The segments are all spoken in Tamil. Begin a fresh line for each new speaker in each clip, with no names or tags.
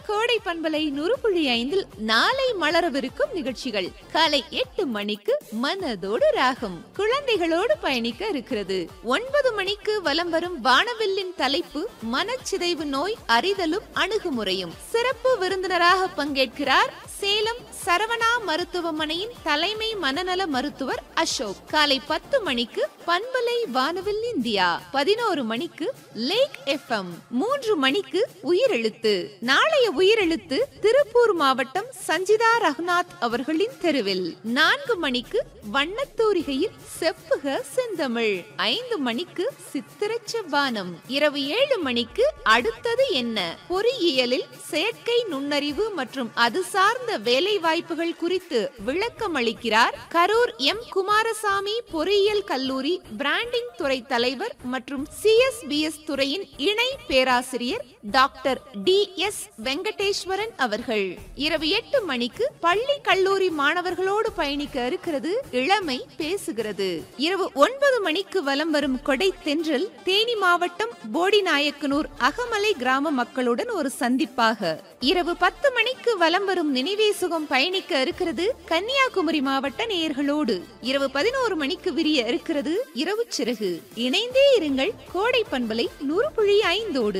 கோடை பண்பலை நுறுப்புள்ளி ஐந்தில் நாளை மலரவிருக்கும் நிகழ்ச்சிகள் காலை எட்டு மணிக்கு மனதோடு ராகம் குழந்தைகளோடு பயணிக்க இருக்கிறது ஒன்பது மணிக்கு வலம் வரும் வானவில்லின் தலைப்பு மனச்சிதைவு நோய் அறிதலும் அணுகுமுறையும் சிறப்பு விருந்தினராக பங்கேற்கிறார் சேலம் சரவணா மருத்துவமனையின் தலைமை மனநல மருத்துவர் அசோக் காலை பத்து மணிக்கு பண்பலை வானவில் இந்தியா பதினோரு மணிக்கு லேக் எஃப்எம் மூன்று மணிக்கு உயிரெழுத்து நாளைய உயிரெழுத்து திருப்பூர் மாவட்டம் சஞ்சிதா ரகுநாத் அவர்களின் தெருவில் நான்கு மணிக்கு வண்ணத்தூரிகையில் செப்புக செந்தமிழ் ஐந்து மணிக்கு சித்திரச்ச வானம் இரவு ஏழு மணிக்கு அடுத்தது என்ன பொறியியலில் செயற்கை நுண்ணறிவு மற்றும் அது சார்ந்த வேலை வாய்ப்புகள் குறித்து விளக்கம் அளிக்கிறார் கரூர் எம் குமாரசாமி பொறியியல் கல்லூரி பிராண்டிங் துறை தலைவர் மற்றும் சிஎஸ்பிஎஸ் துறையின் இணை பேராசிரியர் டாக்டர் டி எஸ் வெங்கடேஸ்வரன் அவர்கள் இரவு எட்டு மணிக்கு பள்ளி கல்லூரி மாணவர்களோடு பயணிக்க இருக்கிறது இளமை பேசுகிறது இரவு ஒன்பது மணிக்கு வலம் வரும் கொடை தென்றல் தேனி மாவட்டம் போடிநாயக்கனூர் அகமலை கிராம மக்களுடன் ஒரு சந்திப்பாக இரவு பத்து மணிக்கு வலம் வரும் நினைவே சுகம் பயணிக்க இருக்கிறது கன்னியாகுமரி மாவட்ட நேயர்களோடு இரவு பதினோரு மணிக்கு விரிய இருக்கிறது இரவு சிறகு இணைந்தே இருங்கள் கோடை பண்பலை நூறு புள்ளி ஐந்தோடு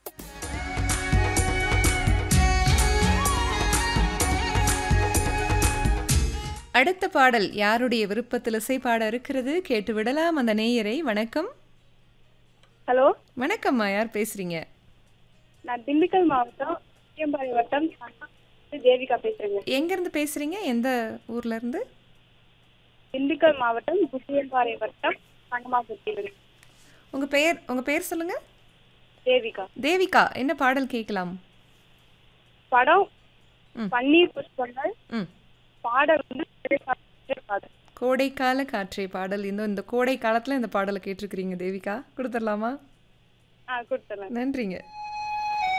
அடுத்த பாடல் யாருடைய விருப்பத்தில் இசை பாட இருக்கிறது கேட்டு விடலாம் அந்த நேயரை வணக்கம்
ஹலோ
வணக்கம்மா யார் பேசுறீங்க
நான் திண்டுக்கல் மாவட்டம் சியம்பாறை வட்டம் தேவிகா பேசுறேங்க
எங்க இருந்து பேசுறீங்க எந்த ஊர்ல இருந்து
திண்டுக்கல் மாவட்டம் புசியம்பாறை வட்டம் சங்கமாபுரத்திலிருந்து
உங்க பெயர் உங்க பெயர் சொல்லுங்க
தேவிகா
தேவிகா என்ன பாடல் கேட்கலாம்
படம்
ம்.
பன்னீர் புஷ்பங்கள்
ம்
பாடல் வந்து திரைக்காட்சி பாடல்.
கோடைக்கால காற்றே பாடல் இந்த இந்த கோடை காலத்துல இந்த பாடலை கேட்டிருக்கிறீங்க தேவிகா கொடுத்துடலாமா
ஆ கொடுத்துறேன்
நன்றிங்க